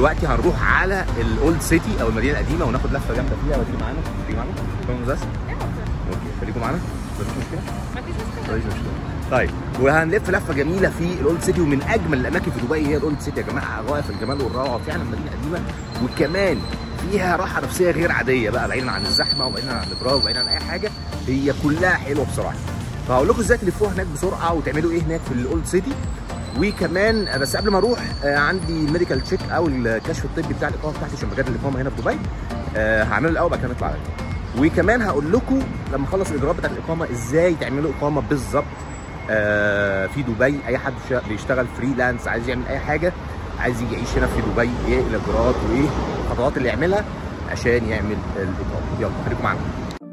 دلوقتي هنروح على الاولد سيتي او المدينه القديمه وناخد لفه جامده فيها وتيجي معانا تيجي معانا تمام بس اوكي خليكم معانا مفيش مشكله مفيش مشكله مفيش مشكله طيب وهنلف لفه جميله في الاولد سيتي ومن اجمل الاماكن في دبي هي الاولد سيتي يا جماعه غايه في الجمال والروعه فعلا مدينه قديمه وكمان فيها راحه نفسيه غير عاديه بقى بعيدا عن الزحمه وبعيدا عن الابراج وبعيدا عن اي حاجه هي كلها حلوه بصراحه فهقول لكم ازاي تلفوها هناك بسرعه وتعملوا ايه هناك في الاولد سيتي وكمان آه، بس قبل ما اروح آه، عندي الميديكال تشيك او الكشف الطبي بتاع الاقامه بتاعتي عشان بجد الاقامه هنا في دبي آه، هعمله الاول بعد كده نطلع على الإقامة. وكمان هقول لكم لما اخلص الاجراءات بتاعت الاقامه ازاي تعملوا اقامه بالظبط آه، في دبي اي حد شا- بيشتغل فريلانس عايز يعمل اي حاجه عايز يجي يعيش هنا في دبي ايه الاجراءات وايه الخطوات اللي يعملها عشان يعمل الاقامه يلا خليكم معانا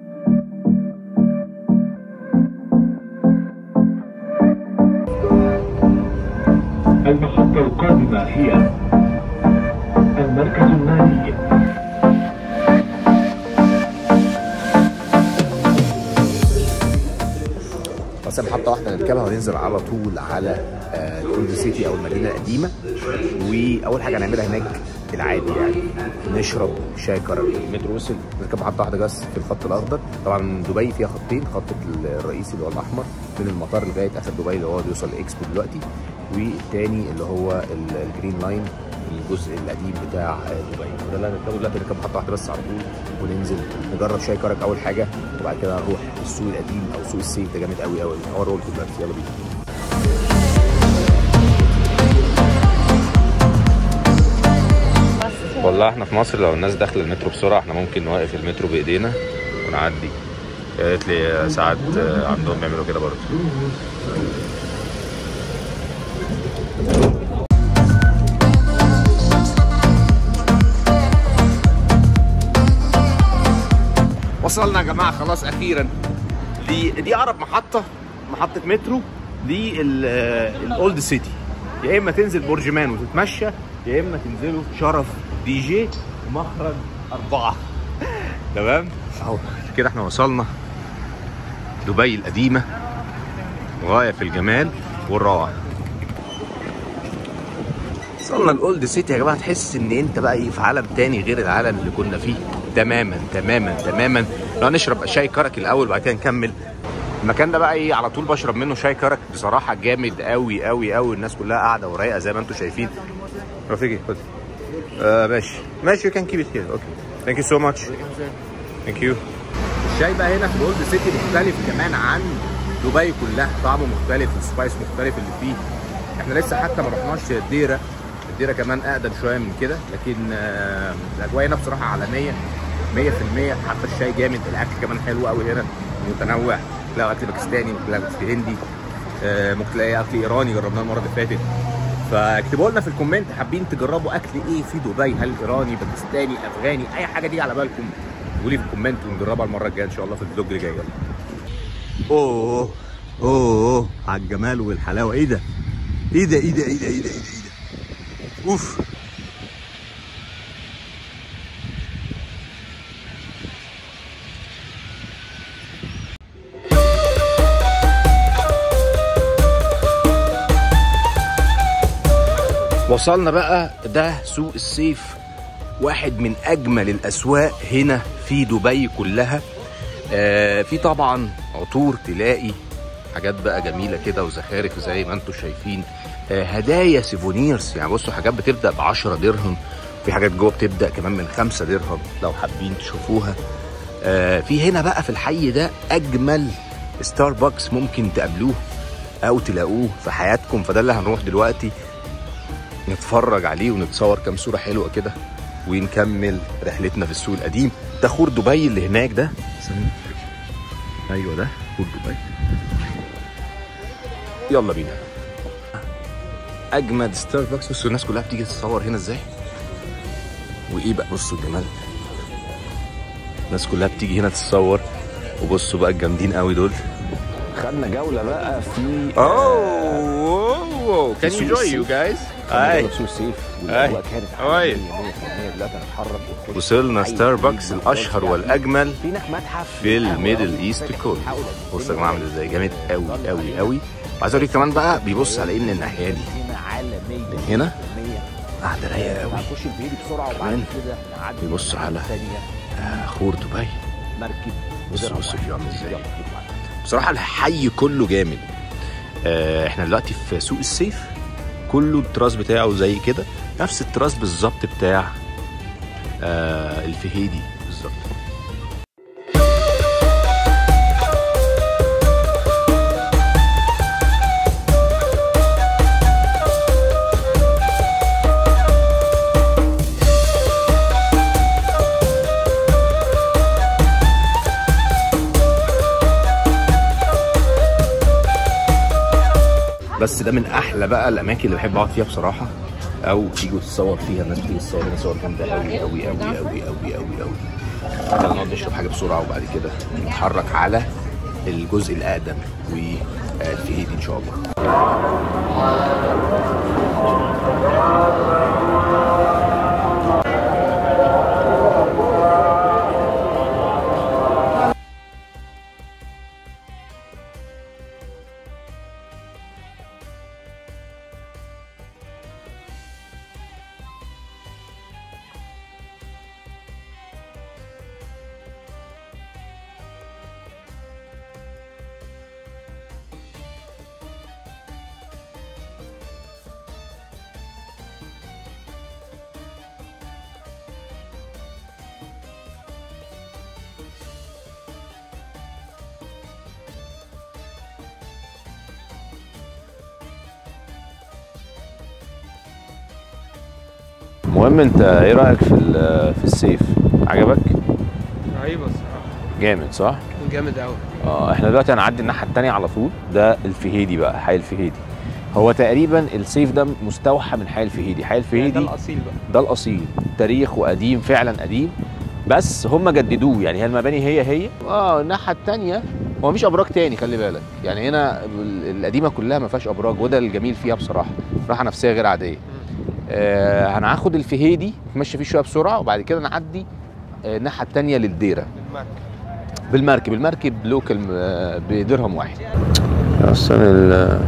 المحطة القادمة هي المركز المالي بس محطة واحدة نركبها وننزل على طول على آه، الاولد سيتي او المدينة القديمة واول حاجة هنعملها هناك العادي يعني نشرب شاي كرك المترو وصل نركب محطة واحدة بس في الخط الاخضر طبعا دبي فيها خطين خط الرئيسي اللي هو الاحمر من المطار لغاية اخر دبي اللي هو بيوصل اكسبو دلوقتي والتاني اللي هو ال- الجرين لاين الجزء القديم بتاع آه، دبي وده اللي هنركبه دلوقتي نركب محطة واحدة بس على طول وننزل نجرب شاي كرك اول حاجة وبعد كده نروح السوق القديم او سوق السيف ده جامد قوي قوي اوريه لكم دلوقتي يلا بينا والله احنا في مصر لو الناس داخله المترو بسرعه احنا ممكن نوقف المترو بايدينا ونعدي قالت لي ساعات عندهم بيعملوا كده برضه وصلنا يا جماعه خلاص اخيرا دي دي اقرب محطه محطه مترو للاولد سيتي يا اما تنزل برج مان وتتمشى يا اما تنزلوا شرف دي جي ومخرج اربعه تمام اهو كده احنا وصلنا دبي القديمه غايه في الجمال والروعه وصلنا الاولد سيتي يا جماعه تحس ان انت بقى ايه في عالم تاني غير العالم اللي كنا فيه تماما تماما تماما لو نشرب شاي كرك الاول وبعد كده نكمل المكان ده بقى ايه على طول بشرب منه شاي كرك بصراحه جامد قوي قوي قوي الناس كلها قاعده ورايقه زي ما انتم شايفين رفيقي خد آه ماشي ماشي يو كان كيب ات هير اوكي ثانك يو سو ماتش ثانك يو الشاي بقى هنا في الاولد سيتي مختلف كمان عن دبي كلها طعمه مختلف السبايس مختلف اللي فيه احنا لسه حتى ما رحناش الديره الديره كمان اقدم شويه من كده لكن آه، الاجواء هنا بصراحه عالميه 100% حتى الشاي جامد الاكل كمان حلو قوي هنا متنوع تلاقي اكل باكستاني ممكن تلاقي اكل هندي آه، ممكن تلاقي اكل ايراني جربناه المره اللي فاتت فاكتبوا لنا في الكومنت حابين تجربوا اكل ايه في دبي هل ايراني باكستاني افغاني اي حاجه دي على بالكم قولوا لي في الكومنت ونجربها المره الجايه ان شاء الله في الفلوج اللي جاي يلا اوه اوه على الجمال والحلاوه ايه ده ايه ده ايه ده ايه ده ايه ده ايه ده, إيه ده؟ اوف وصلنا بقى ده سوق السيف واحد من اجمل الاسواق هنا في دبي كلها آه في طبعا عطور تلاقي حاجات بقى جميله كده وزخارف زي ما انتم شايفين آه هدايا سيفونيرز يعني بصوا حاجات بتبدا ب 10 درهم في حاجات جوه بتبدا كمان من 5 درهم لو حابين تشوفوها آه في هنا بقى في الحي ده اجمل ستاربكس ممكن تقابلوه او تلاقوه في حياتكم فده اللي هنروح دلوقتي نتفرج عليه ونتصور كام صوره حلوه كده ونكمل رحلتنا في السوق القديم ده خور دبي اللي هناك ده استنى. ايوه ده خور دبي يلا بينا اجمد ستاربكس بصوا الناس كلها بتيجي تتصور هنا ازاي وايه بقى بصوا الجمال الناس كلها بتيجي هنا تتصور وبصوا بقى الجامدين قوي دول خدنا جولة بقى في اوه can you join you guys جولة سوق السيف والأجواء كانت How are you? عالمية 100% دلوقتي هنتحرك ونخش وصلنا أي ستاربكس جديد الاشهر يعني. والاجمل في هناك متحف في للقهوة الميدل أوي. ايست كله حاول بص يا جماعه عامل ازاي جامد قوي قوي قوي وعايز اوريك كمان بقى بيبص على ان الناحيه دي هنا عالمية من هنا 100% قاعده رايقه قوي هنخش الفيديو بسرعه وبعد كمان كده نعدي بيبص على ثانيه آه، خور دبي مركب بص ودرهم بص واحد. الفيو عامل ازاي. يلا، خليكم معانا. بصراحه الحي كله جامد آه، احنا دلوقتي في سوق السيف كله التراس بتاعه زي كده نفس التراس بالظبط بتاع آه الفهيدي بالظبط بس ده من احلى بقى الاماكن اللي بحب اقعد فيها بصراحه او تيجوا تصور فيها الناس بتيجي تصور هنا صور جامده قوي قوي قوي قوي قوي قوي قوي تعالى نقعد نشرب حاجه بسرعه وبعد كده نتحرك على الجزء الاقدم والفهيدي ان شاء الله المهم انت ايه رايك في في السيف عجبك رهيبة الصراحة جامد صح جامد قوي اه احنا دلوقتي هنعدي الناحيه التانية على طول ده الفهيدي بقى حي الفهيدي هو تقريبا السيف ده مستوحى من حي الفهيدي حي ده الفهيدي الأصيل بقى ده الاصيل تاريخ وقديم فعلا قديم بس هم جددوه يعني هي المباني هي هي اه الناحيه الثانيه هو مفيش ابراج تاني خلي بالك يعني هنا ال- القديمه كلها ما فيهاش ابراج وده الجميل فيها بصراحه راحه نفسيه غير عاديه آه هناخد الفهيدي نتمشى فيه شويه بسرعه وبعد كده نعدي آه، الناحيه الثانيه للديره المركب بالمركب المركب لوكال آه، بدرهم واحد اصلا ال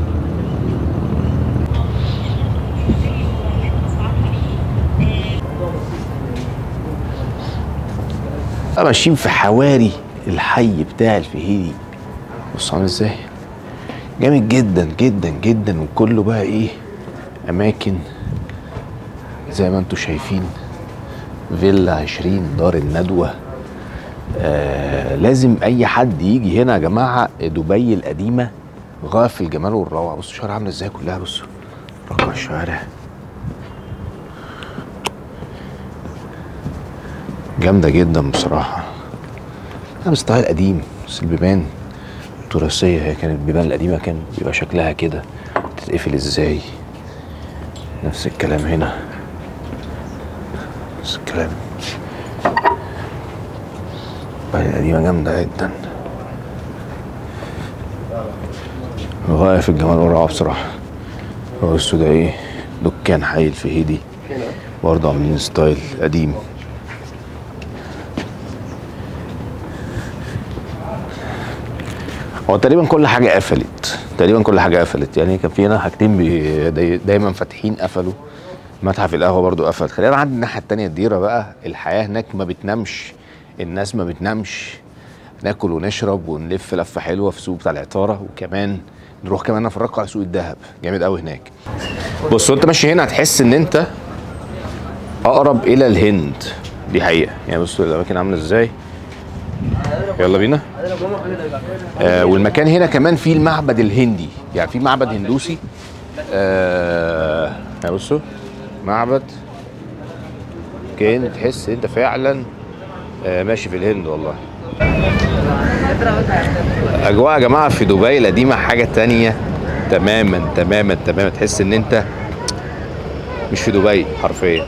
ماشيين في حواري الحي بتاع الفهيدي بص عامل ازاي جامد جدا جدا جدا وكله بقى ايه اماكن زي ما انتم شايفين فيلا 20 دار الندوه آه لازم اي حد يجي هنا يا جماعه دبي القديمه غايه في الجمال والروعه بصوا الشوارع عامله ازاي كلها بصوا رقم الشوارع جامده جدا بصراحه انا ستايل قديم بس البيبان تراثيه هي كانت البيبان القديمه كان بيبقى شكلها كده تتقفل ازاي نفس الكلام هنا نفس الكلام البلد القديمة جامدة جدا غاية في الجمال والروعة بصراحة بصوا ده ايه دكان حي الفهيدي برضه عاملين ستايل قديم هو تقريبا كل حاجة قفلت تقريبا كل حاجة قفلت يعني كان في هنا حاجتين بي داي- دايما فاتحين قفلوا متحف القهوة برضو قفل خلينا نعدي الناحية التانية الديرة بقى الحياة هناك ما بتنامش الناس ما بتنامش ناكل ونشرب ونلف لفة حلوة في سوق بتاع العطارة وكمان نروح كمان نفرجكم على سوق الذهب جامد قوي هناك بص وانت ماشي هنا هتحس ان انت اقرب الى الهند دي حقيقة يعني بصوا الاماكن عاملة ازاي يلا بينا آه والمكان هنا كمان فيه المعبد الهندي يعني في معبد هندوسي آه يعني بصوا معبد كان تحس انت فعلا آه ماشي في الهند والله اجواء يا جماعه في دبي القديمه حاجه تانية تماما تماما تماما تحس ان انت مش في دبي حرفيا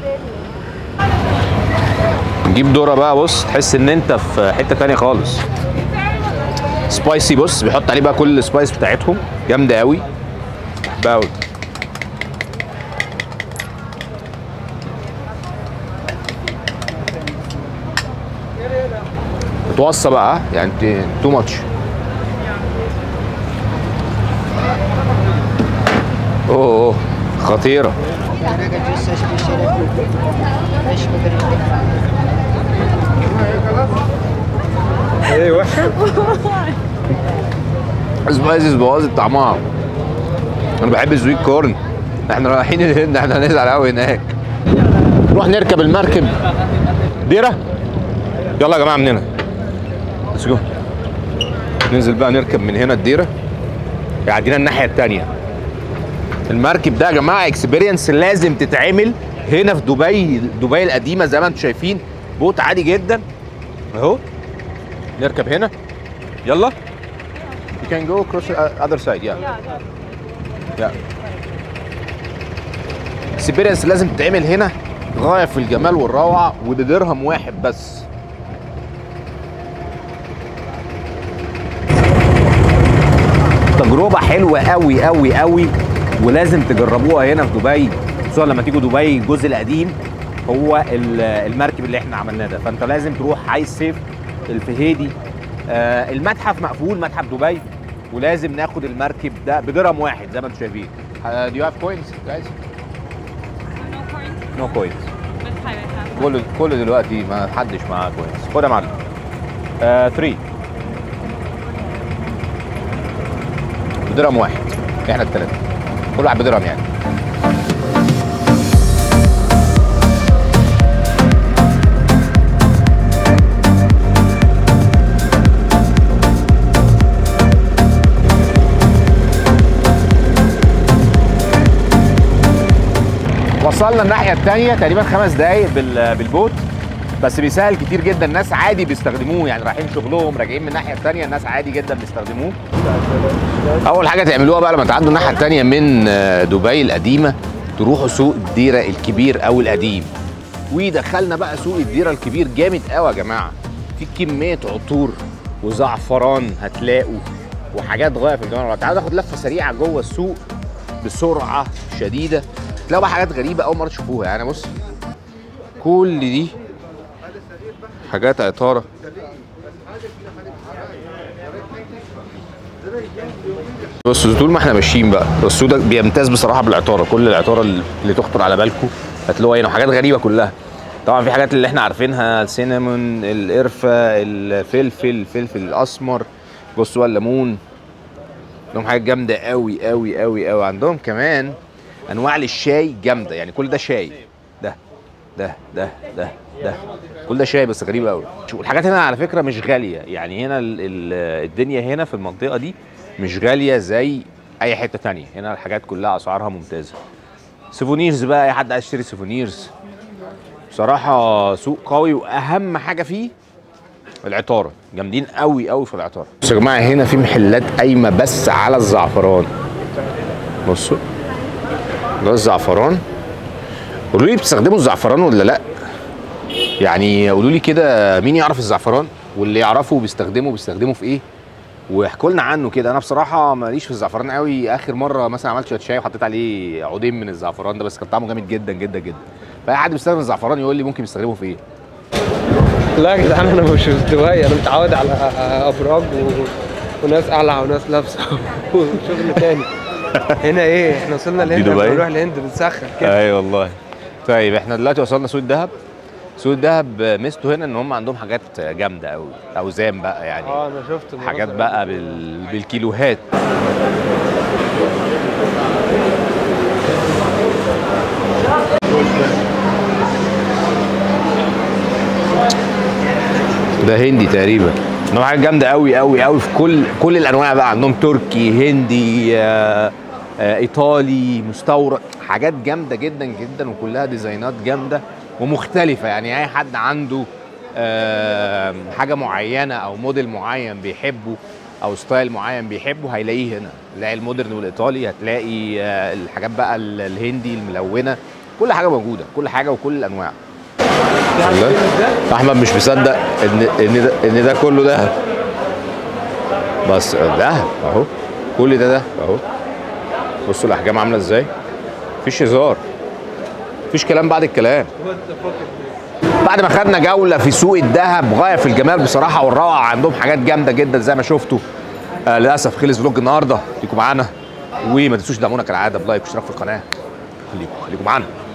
نجيب ذره بقى بص تحس ان انت في حته تانية خالص سبايسي بص بيحط عليه بقى كل السبايس بتاعتهم جامده قوي باود متوصى بقى يعني تو ماتش اوه أوه، خطيره Rega juice special. Fresh green. ايه وحشه سبايسز بوظت طعمها انا بحب السويت كورن احنا رايحين الهند احنا هنزعل قوي هناك نروح نركب المركب ديره يلا يا جماعه من هنا ليتس جو ننزل بقى نركب من هنا الديره يعدينا الناحيه التانية المركب ده يا جماعه اكسبيرينس لازم تتعمل هنا في دبي دبي القديمه زي ما انتم شايفين بوت عادي جدا اهو نركب هنا يلا You can go across the other side, yeah. Yeah. اكسبيرينس لازم تتعمل هنا غايه في الجمال والروعه وبدرهم واحد بس تجربه حلوه قوي قوي قوي ولازم تجربوها هنا في دبي خصوصا لما تيجوا دبي الجزء القديم هو ال- المركب اللي احنا عملناه ده فانت لازم تروح حي السيف الفهيدي آه المتحف مقفول متحف دبي ولازم ناخد المركب ده بدرهم واحد زي ما انتم شايفين do you have coins guys No no coins. coins Let's try it. كل كل دلوقتي ما حدش معاه كويس خد يا معلم 3 بدرهم واحد احنا الثلاثه كل واحد بدرهم يعني وصلنا الناحيه الثانيه تقريبا خمس دقايق بال- بالبوت بس بيسهل كتير جدا الناس عادي بيستخدموه يعني رايحين شغلهم راجعين من الناحيه الثانيه الناس عادي جدا بيستخدموه اول حاجه تعملوها بقى لما تعدوا الناحيه الثانيه من آه، دبي القديمه تروحوا سوق الديره الكبير او القديم ودخلنا بقى سوق الديره الكبير جامد قوي يا جماعه في كميه عطور وزعفران هتلاقوا وحاجات غايه في الجمال تعالوا ناخد لفه سريعه جوه السوق بسرعه شديده تلاقوا بقى حاجات غريبه اول مره تشوفوها يعني بص كل دي حاجات عطاره بص طول ما احنا ماشيين بقى السوق ده بيمتاز بصراحه بالعطاره كل العطاره اللي تخطر على بالكم هتلاقوها هنا وحاجات غريبه كلها طبعا في حاجات اللي احنا عارفينها السينامون القرفه الفلفل الفلفل الاسمر بصوا بقى الليمون عندهم حاجات جامده قوي قوي قوي قوي عندهم كمان انواع للشاي جامده يعني كل ده شاي ده ده ده ده ده كل ده شاي بس غريب قوي والحاجات هنا على فكره مش غاليه يعني هنا ال ال الدنيا هنا في المنطقه دي مش غاليه زي اي حته تانية هنا الحاجات كلها اسعارها ممتازه سيفونيرز بقى اي حد عايز يشتري سيفونيرز بصراحه سوق قوي واهم حاجه فيه العطاره جامدين قوي قوي في العطاره بصوا يا جماعه هنا في محلات قايمه بس على الزعفران بصوا ده الزعفران قولوا لي بتستخدموا الزعفران ولا لا يعني قولوا لي كده مين يعرف الزعفران واللي يعرفه بيستخدمه بيستخدمه في ايه واحكوا لنا عنه كده انا بصراحه ماليش في الزعفران قوي اخر مره مثلا عملت شويه شاي وحطيت عليه عودين من الزعفران ده بس كان طعمه جامد جدا جدا جدا فاي حد بيستخدم الزعفران يقول لي ممكن يستخدمه في ايه لا يا جدعان انا مش في دبي انا متعود على ابراج و... وناس قلعه وناس لابسه وشغل تاني هنا ايه احنا وصلنا الهند دبي؟ لما نروح الهند بنسخن كده اي والله طيب احنا دلوقتي وصلنا سوق الذهب سوق الذهب ميزته هنا ان هم عندهم حاجات جامده قوي اوزان بقى يعني اه انا شفت المناظر حاجات بقى بال... بالكيلوهات ده هندي تقريبا عندهم حاجات جامده قوي قوي قوي في كل كل الانواع بقى عندهم تركي هندي آه، آه، ايطالي مستورد حاجات جامده جدا جدا وكلها ديزاينات جامده ومختلفه يعني اي حد عنده آه، حاجه معينه او موديل معين بيحبه او ستايل معين بيحبه هيلاقيه هنا هتلاقي المودرن والايطالي هتلاقي آه، الحاجات بقى ال- الهندي الملونه كل حاجه موجوده كل حاجه وكل الانواع والله احمد مش مصدق ان ان ده ان ده كله دهب بس دهب اهو كل ده ده اهو بصوا الاحجام عامله ازاي مفيش هزار مفيش كلام بعد الكلام بعد ما خدنا جوله في سوق الذهب غايه في الجمال بصراحه والروعه عندهم حاجات جامده جدا زي ما شفتوا آه للاسف خلص فلوج النهارده خليكم معانا وما تنسوش تدعمونا كالعاده بلايك واشتراك في القناه خليكم خليكم معانا